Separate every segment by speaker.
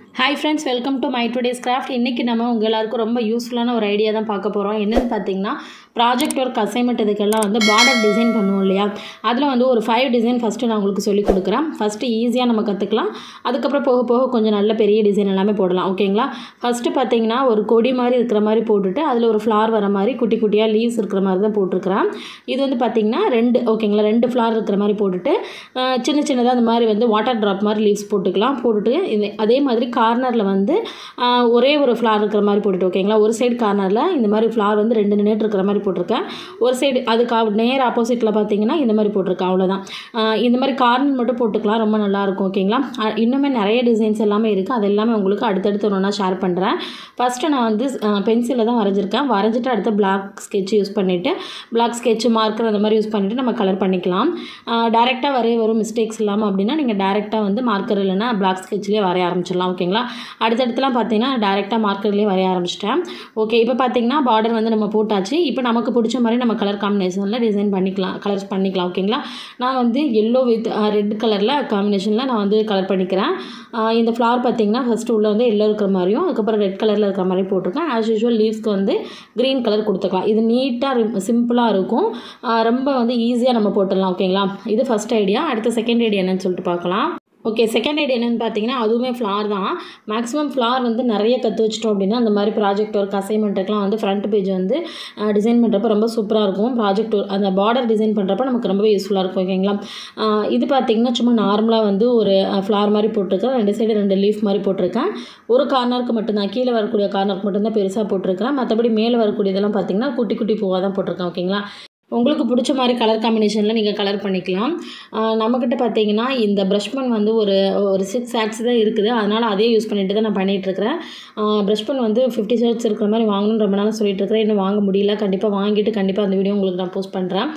Speaker 1: hi friends welcome to my today's craft இன்றைக்கி நம்ம உங்கள் எல்லாருக்கும் ரொம்ப யூஸ்ஃபுல்லான ஒரு ஐடியா தான் பார்க்க போகிறோம் என்னென்னு பார்த்தீங்கன்னா ப்ராஜெக்ட் ஒர்க் அசைன்மெண்ட் இதுக்கெல்லாம் வந்து பார்டர் டிசைன் பண்ணுவோம் இல்லையா அதில் வந்து ஒரு ஃபைவ் டிசைன் ஃபஸ்ட்டு நான் உங்களுக்கு சொல்லிக் கொடுக்குறேன் ஃபஸ்ட்டு ஈஸியாக நம்ம கற்றுக்கலாம் அதுக்கப்புறம் போக போக கொஞ்சம் நல்ல பெரிய டிசைன் எல்லாமே போடலாம் ஓகேங்களா ஃபஸ்ட்டு பார்த்தீங்கன்னா ஒரு கொடி மாதிரி இருக்கிற மாதிரி போட்டுட்டு அதில் ஒரு ஃப்ளார் வர மாதிரி குட்டி குட்டியாக லீவ்ஸ் இருக்கிற மாதிரி தான் போட்டிருக்கிறேன் இது வந்து பார்த்திங்கன்னா ரெண்டு ஓகேங்களா ரெண்டு ஃப்ளார் இருக்கிற மாதிரி போட்டுட்டு அஹ், சின்ன சின்னதாக அந்த மாதிரி வந்து வாட்டர் ட்ராப் மாதிரி லீவ்ஸ் போட்டுக்கலாம் போட்டுட்டு இது அதே மாதிரி கார்னரில் வந்து ஆஹ், ஒரே ஒரு ஃப்ளார் இருக்கிற மாதிரி போட்டுட்டு ஓகேங்களா ஒரு சைடு கார்னரில் இந்த மாதிரி ஃப்ளார் வந்து ரெண்டு நின்றுட்டு இருக்கிற மாதிரி போட்டிருக்கேன் ஒரு சைடு அதுக்கு அவ- நேர் ஆப்போசிட்டில் பார்த்தீங்கன்னா இந்த மாதிரி போட்டிருக்கேன் அவ்வளோதான் ஆஹ், இந்த மாதிரி கார்னர் மட்டும் போட்டுக்கலாம் ரொம்ப நல்லாயிருக்கும் ஓகேங்களா அஹ், இன்னுமே நிறைய டிசைன்ஸ் எல்லாமே இருக்குது அது எல்லாமே உங்களுக்கு அடுத்தடுத்து ஒன்றா ஷேர் பண்ணுறேன் ஃபஸ்ட்டு நான் வந்து பென்சிலில் தான் வரைஞ்சிருக்கேன் வரைஞ்சிட்டு அடுத்து பிளாக் ஸ்கெட்ச் யூஸ் பண்ணிவிட்டு பிளாக் ஸ்கெட்ச் மார்க்கர் அந்த மாதிரி யூஸ் பண்ணிவிட்டு நம்ம கலர் பண்ணிக்கலாம் டேரெக்டாக வரைய வரும் மிஸ்டேக்ஸ் இல்லாமல் அப்படின்னா நீங்கள் டேரெக்டாக வந்து மார்க்கர் இல்லைன்னா பிளாக் ஸ்கெட்ச்லேயே வரைய ஆரம்பிச்சிடலாம் ஓகேங்களா அடுத்தடுத்துலாம் பார்த்தீங்கன்னா டேரெக்டாக மார்க்கர்லேயே வரைய ஆரம்பிச்சிட்டேன் ஓகே இப்போ பார்த்தீங்கன்னா பார்டர் வந்து நம்ம போட்டாச்சு இப்போ நமக்கு பிடிச்ச மாதிரி நம்ம கலர் காம்பினேஷனில் டிசைன் பண்ணிக்கலாம் கலர்ஸ் பண்ணிக்கலாம் ஓகேங்களா நான் வந்து எல்லோ வித் ரெட் கலரில் காம்பினேஷனில் நான் வந்து கலர் பண்ணிக்கிறேன் ஆஹ் இந்த ஃப்ளவர் பார்த்தீங்கன்னா ஃபஸ்ட்டு உள்ளே வந்து எல்லோ இருக்கிற மாதிரியும் அதுக்கப்புறம் ரெட் கலரில் இருக்கிற மாதிரி போட்டிருக்கேன் ஆஸ் யூஷுவல் லீவ்ஸ்க்கு வந்து க்ரீன் கலர் கொடுத்துக்கலாம் இது நீட்டாக சிம்பிளாக இருக்கும் ஆஹ் ரொம்ப வந்து ஈஸியாக நம்ம போட்டுடலாம் ஓகேங்களா இது ஃபஸ்ட் ஐடியா அடுத்த செகண்ட் ஐடியா என்னன்னு சொல்லிட்டு பார்க்கலாம் ஓகே செகண்ட் ஐடியா என்னென்னு பார்த்தீங்கன்னா அதுவுமே ஃப்ளார் தான் மேக்ஸிமம் ஃப்ளார் வந்து நிறைய கற்று வச்சிட்டோம் அப்படின்னா அந்த மாதிரி ப்ராஜெக்ட் ஒர்க் அசைன்மெண்ட்டுக்கெலாம் வந்து ஃப்ரண்ட் பேஜ் வந்து டிசைன் பண்ணுறப்ப ரொம்ப சூப்பராக இருக்கும் ப்ராஜெக்ட் அந்த பார்டர் டிசைன் பண்ணுறப்ப நமக்கு ரொம்பவே யூஸ்ஃபுல்லாக இருக்கும் ஓகேங்களா ஆஹ் இது பார்த்தீங்கன்னா சும்மா நார்மலாக வந்து ஒரு ஃப்ளார் மாதிரி போட்டிருக்கேன் ரெண்டு சைடு ரெண்டு லீஃப் மாதிரி போட்டிருக்கேன் ஒரு கார்னருக்கு மட்டும்தான் கீழே வரக்கூடிய கார்னருக்கு மட்டும்தான் பெருசாக போட்டிருக்கிறேன் மற்றபடி மேலே வரக்கூடியதெல்லாம் பார்த்தீங்கன்னா குட்டி குட்டி பூவாக தான் போட்டிருக்கேன் ஓகேங்களா உங்களுக்கு பிடிச்ச மாதிரி கலர் காம்பினேஷனில் நீங்கள் கலர் பண்ணிக்கலாம் ஆஹ் நம்மக்கிட்ட பார்த்தீங்கன்னா இந்த ப்ரஷ் பென் வந்து ஒரு ஒரு சிக்ஸ் ஆட்ஸ் தான் இருக்குது அதனால் அதே யூஸ் பண்ணிட்டு தான் நான் பண்ணிகிட்ருக்கிறேன் ப்ரஷ் பென் வந்து ஃபிஃப்டி ஷர்ட்ஸ் இருக்கிற மாதிரி வாங்கணும்னு ரொம்ப நாளாக சொல்லிட்டு இருக்கிறேன் இன்னும் வாங்க முடியல கண்டிப்பாக வாங்கிட்டு கண்டிப்பாக அந்த வீடியோ உங்களுக்கு நான் போஸ்ட் பண்ணுறேன்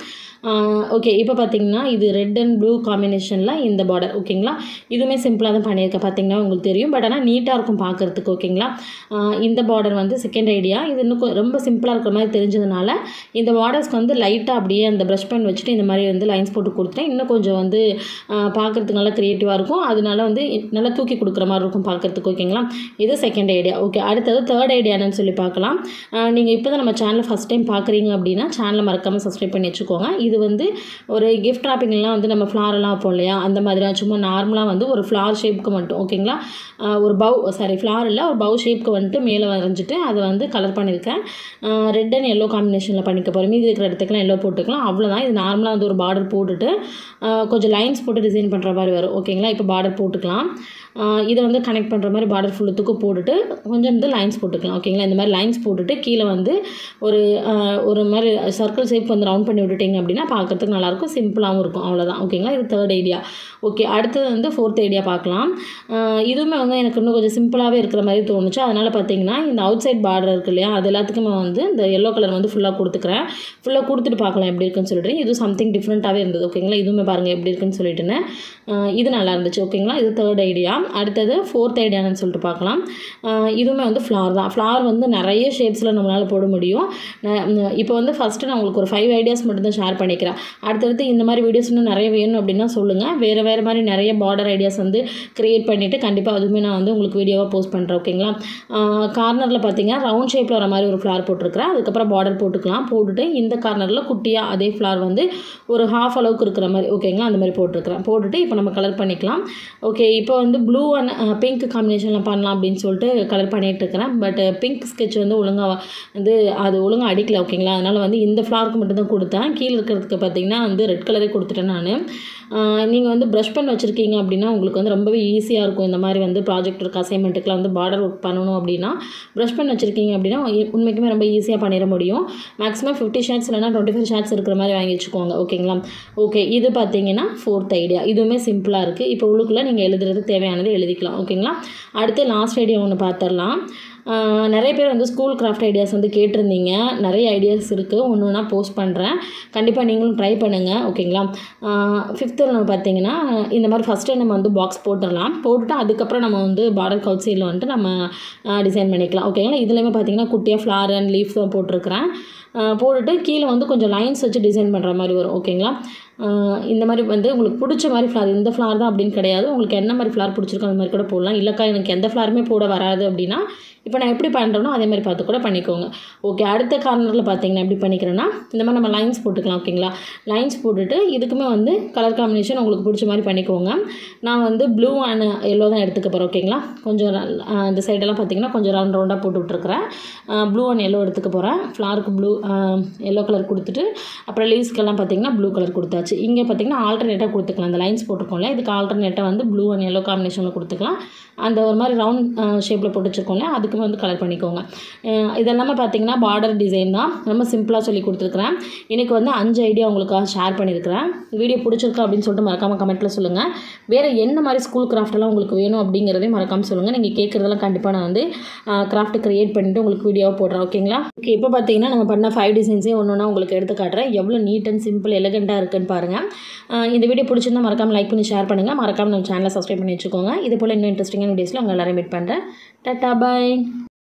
Speaker 1: ஓகே இப்போ பார்த்தீங்கன்னா இது ரெட் அண்ட் ப்ளூ காம்பினேஷனில் இந்த பார்டர் ஓகேங்களா இதுவுமே சிம்பிளாக தான் பண்ணியிருக்கேன் பார்த்தீங்கன்னா உங்களுக்கு தெரியும் பட் ஆனால் நீட்டாக இருக்கும் பார்க்குறதுக்கு ஓகேங்களா ஆஹ் இந்த பார்டர் வந்து செகண்ட் ஐடியா இது இன்னும் கொ- ரொம்ப சிம்பிளாக இருக்கிற மாதிரி தெரிஞ்சதுனால இந்த பார்டர்ஸ்க்கு வந்து லைட்டாக அப்படியே அந்த ப்ரஷ் பென் வச்சுட்டு இந்த மாதிரி வந்து லைன்ஸ் போட்டு கொடுத்தேன் இன்னும் கொஞ்சம் வந்து ஆஹ் பார்க்கறதுக்கு நல்லா க்ரியேட்டிவாக இருக்கும் அதனால வந்து நல்லா தூக்கி கொடுக்குற மாதிரி இருக்கும் பார்க்குறதுக்கு ஓகேங்களா இது செகண்ட் ஐடியா ஓகே அடுத்தது தேர்ட் ஐடியா என்னன்னு சொல்லி பார்க்கலாம் நீங்கள் இப்போ தான் நம்ம சேனலை ஃபஸ்ட் டைம் பார்க்குறீங்க அப்படின்னா சேனலை மறக்காமல் சப்ஸ்கிரைப் பண்ணி வச்சுக்கோங்க இது வந்து ஒரு கிஃப்ட் ராப்பிங்லாம் வந்து நம்ம ஃப்ளாரெல்லாம் வைப்போம் இல்லையா அந்த மாதிரி சும்மா நார்மலாக வந்து ஒரு ஃப்ளார் ஷேப்புக்கு மட்டும் ஓகேங்களா ஆஹ் ஒரு பவு சாரி ஃப்ளார் இல்லை ஒரு பவு ஷேப்புக்கு வந்துட்டு மேலே வரைஞ்சிட்டு அதை வந்து கலர் பண்ணியிருக்கேன் ரெட் அண்ட் எல்லோ காம்பினேஷனில் பண்ணிக்க போகிறோம் மீதி இருக்கிற இடத்துக்குலாம் எல்லோ போட்டுக்கலாம் அவ்வளோதான் இது நார்மலாக வந்து ஒரு பார்டர் போட்டுட்டு ஆஹ் கொஞ்சம் லைன்ஸ் போட்டு டிசைன் பண்ணுற மாதிரி வரும் ஓகேங்களா இப்போ பார்டர் போட்டுக்கலாம் ஆஹ் இதை வந்து கனெக்ட் பண்ணுற மாதிரி பார்டர் ஃபுல்லுத்துக்கும் போட்டுட்டு கொஞ்சம் வந்து லைன்ஸ் போட்டுக்கலாம் ஓகேங்களா இந்த மாதிரி லைன்ஸ் போட்டுட்டு கீழே வந்து ஒரு ஆஹ் ஒரு மாதிரி சர்க்கிள் ஷேப் வந்து ரவுண்ட் பண்ணி விட்டுட்டீங்க அப்படின்னா பார்க்கறதுக்கு நல்லாயிருக்கும் சிம்பிளாகவும் இருக்கும் அவ்வளோதான் ஓகேங்களா இது தேர்ட் ஐடியா ஓகே அடுத்தது வந்து ஃபோர்த் ஐடியா பார்க்கலாம் ஆஹ் இதுவுமே வந்து எனக்கு இன்னும் கொஞ்சம் சிம்பிளாகவே இருக்கிற மாதிரி தோணுச்சு அதனால் பார்த்தீங்கன்னா இந்த அவுட் சைட் பார்டர் இருக்கு இல்லையா அது எல்லாத்துக்குமே வந்து இந்த எல்லோ கலர் வந்து ஃபுல்லாக கொடுத்துக்கிறேன் ஃபுல்லாக கொடுத்துட்டு பார்க்கலாம் எப்படி இருக்குன்னு சொல்லிட்டு இது சம்திங் டிஃப்ரெண்ட்டாகவே இருந்தது ஓகேங்களா இதுவுமே பாருங்கள் எப்படி இருக்குன்னு சொல்லிட்டுன்னு ஆஹ் இது நல்லா இருந்துச்சு ஓகேங்களா இது தேர்ட் ஐடியா அடுத்தது ஃபோர்த் ஐடியான்னு சொல்லிட்டு பார்க்கலாம் ஆஹ் இதுவுமே வந்து ஃப்ளார் தான் ஃப்ளார் வந்து நிறைய ஷேப்ஸில் நம்மளால் போட முடியும் நான் இப்போ வந்து ஃபஸ்ட்டு நான் உங்களுக்கு ஒரு ஃபைவ் ஐடியாஸ் மட்டும் தான் ஷேர் பண்ணிக்கிறேன் அடுத்தடுத்து இந்த மாதிரி வீடியோஸ் இன்னும் நிறைய வேணும் அப்படின்னா சொல்லுங்கள் வேறு வேறு மாதிரி நிறைய பார்டர் ஐடியாஸ் வந்து க்ரியேட் பண்ணிவிட்டு கண்டிப்பாக அதுவுமே நான் வந்து உங்களுக்கு வீடியோவாக போஸ்ட் பண்ணுறேன் ஓகேங்களா கார்னரில் பார்த்தீங்கன்னா ரவுண்ட் ஷேப்பில் வர மாதிரி ஒரு ஃப்ளார் போட்டிருக்கிறேன் அதுக்கப்புறம் பார்டர் போட்டுக்கலாம் போட்டுட்டு இந்த கார்னரில் குட்டியாக அதே ஃப்ளார் வந்து ஒரு ஹாஃப் அளவுக்கு இருக்கிற மாதிரி ஓகேங்களா அந்த மாதிரி போட்டிருக்கிறேன் போட்டுட்டு இப்போ நம்ம கலர் பண்ணிக்கலாம் ஓகே இப்போ வந்து ப்ளூ அண்ட் பிங்க் காம்பினேஷனில் பண்ணலாம் அப்படின்னு சொல்லிட்டு கலர் பண்ணிகிட்டு இருக்கிறேன் பட் பிங்க் ஸ்கெட்ச் வந்து ஒழுங்காக வந்து அது ஒழுங்காக அடிக்கல ஓகேங்களா அதனால் வந்து இந்த ஃப்ளாருக்கு மட்டும் தான் கொடுத்தேன் கீழே இருக்கிறதுக்கு பார்த்தீங்கன்னா வந்து ரெட் கலரே கொடுத்துட்டேன் நான் நீங்கள் வந்து ப்ரஷ் பண்ண வச்சுருக்கீங்க அப்படின்னா உங்களுக்கு வந்து ரொம்பவே ஈஸியாக இருக்கும் இந்த மாதிரி வந்து ப்ராஜெக்ட் ஒர்க் அசைன்மெண்ட்டுக்குலாம் வந்து பார்டர் ஒர்க் பண்ணணும் அப்படின்னா ப்ரஷ் பண்ண வச்சுருக்கீங்க அப்படின்னா இ- உண்மைக்குமே ரொம்ப ஈஸியாக பண்ணிட முடியும் மேக்ஸிமம் ஃபிஃப்டி ஷேட்ஸ் இல்லைனா டுவெண்ட்டி ஃபைவ் ஷேட்ஸ் இருக்கிற மாதிரி வாங்கி வச்சுக்கோங்க ஓகேங்களா ஓகே இது பார்த்தீங்கன்னா ஃபோர்த் ஐடியா இதுவுமே சிம்பிளாக இருக்குது இப்போ உள்ளுக்குள்ளே நீங்கள் எழுதுறது தேவையானது எழுதிக்கலாம் ஓகேங்களா அடுத்து லாஸ்ட் ஐடியா ஒன்று பார்த்துடலாம் ஆஹ் நிறைய பேர் வந்து ஸ்கூல் கிராஃப்ட் ஐடியாஸ் வந்து கேட்டிருந்தீங்க நிறைய ஐடியாஸ் இருக்குது ஒன்று ஒன்றா போஸ்ட் பண்ணுறேன் கண்டிப்பாக நீங்களும் ட்ரை பண்ணுங்கள் ஓகேங்களா ஃபிஃப்த்தில் நம்ம பார்த்தீங்கன்னா இந்த மாதிரி ஃபஸ்ட்டு நம்ம வந்து பாக்ஸ் போட்டுடலாம் போட்டுட்டு அதுக்கப்புறம் நம்ம வந்து பார்டர் அவுட் சைடில் வந்துட்டு நம்ம டிசைன் பண்ணிக்கலாம் ஓகேங்களா இதுலேயுமே பார்த்தீங்கன்னா குட்டியாக ஃப்ளார் அண்ட் லீஃப் தான் போட்டிருக்கிறேன் ஆஹ் போட்டுட்டு கீழே வந்து கொஞ்சம் லைன்ஸ் வச்சு டிசைன் பண்ணுற மாதிரி வரும் ஓகேங்களா ஆஹ் இந்த மாதிரி வந்து உங்களுக்கு பிடிச்ச மாதிரி ஃப்ளார் இந்த ஃப்ளார் தான் அப்படின்னு கிடையாது உங்களுக்கு என்ன மாதிரி ஃப்ளார் பிடிச்சிருக்கோ அந்த மாதிரி கூட போடலாம் இல்லைக்கா எனக்கு எந்த ஃப்ளாருமே போட வராது அப்படின்னா இப்போ நான் எப்படி பண்ணுறேனோ அதே மாதிரி பார்த்து கூட பண்ணிக்கோங்க ஓகே அடுத்த கார்னரில் பார்த்தீங்கன்னா எப்படி பண்ணிக்கிறேன்னா இந்த மாதிரி நம்ம லைன்ஸ் போட்டுக்கலாம் ஓகேங்களா லைன்ஸ் போட்டுட்டு இதுக்குமே வந்து கலர் காம்பினேஷன் உங்களுக்கு பிடிச்ச மாதிரி பண்ணிக்கோங்க நான் வந்து ப்ளூ அண்ட் எல்லோ தான் எடுத்துக்க போகிறேன் ஓகேங்களா கொஞ்சம் ஆஹ் இந்த சைடெல்லாம் பார்த்தீங்கன்னா கொஞ்சம் ரவுண்ட் ரவுண்டாக போட்டு விட்ருக்குறேன் ப்ளூ அண்ட் எல்லோ எடுத்துக்க போகிறேன் ஃப்ளாருக்கு ப்ளூ எல்லோ கலர் கொடுத்துட்டு அப்புறம் லீவ்ஸ்க்கெல்லாம் பார்த்தீங்கன்னா ப்ளூ கலர் கொடுத்தாச்சு இங்கே பார்த்தீங்கன்னா ஆல்டர்னேட்டாக கொடுத்துக்கலாம் அந்த லைன்ஸ் போட்டிருக்கோம்ல இதுக்கு ஆல்டர்னேட்டாக வந்து ப்ளூ அண்ட் எல்லோ காம்பினேஷனில் கொடுத்துக்கலாம் அந்த ஒரு மாதிரி ரவுண்ட் ஷேப்பில் போட்டு வச்சுருக்கோம்ல அதுக்குமே வந்து கலர் பண்ணிக்கோங்க அஹ் இதெல்லாமே பார்த்தீங்கன்னா பார்டர் டிசைன் தான் ரொம்ப சிம்பிளாக சொல்லி கொடுத்துருக்குறேன் இன்றைக்கி வந்து அஞ்சு ஐடியா உங்களுக்காக ஷேர் பண்ணியிருக்கிறேன் வீடியோ பிடிச்சிருக்கா அப்படின்னு சொல்லிட்டு மறக்காமல் கமெண்ட்டில் சொல்லுங்கள் வேறு என்ன மாதிரி ஸ்கூல் கிராஃப்ட்லாம் உங்களுக்கு வேணும் அப்படிங்கிறதையும் மறக்காமல் சொல்லுங்கள் நீங்கள் கேட்குறதெல்லாம் கண்டிப்பாக நான் வந்து கிராஃப்ட் க்ரியேட் பண்ணிவிட்டு உங்களுக்கு வீடியோவை போடுறேன் ஓகேங்களா ஓகே இப்போ பார்த்தீங்கன்னா நம்ம பண்ண ஃபைவ் டிசைன்ஸே ஒன்று ஒன்றா உங்களுக்கு எடுத்து காட்டுறேன் எவ்வளோ நீட் அண்ட் சிம்பிள் எலகெண்ட்டாக இருக்குன்னு பாருங்கள் அஹ் இந்த வீடியோ பிடிச்சிருந்தா மறக்காமல் லைக் பண்ணி ஷேர் பண்ணுங்கள் மறக்காமல் நம்ம சேனலை சப்ஸ்கிரைப் பண்ணி வச்சுக்கோங்க இது போல் இன்னும் இன்ட்ரெஸ்டிங்கான வீடியோஸில் உங்கள் எல்லாரும் மீட் பண்ணுறேன் டாட்டா பாய்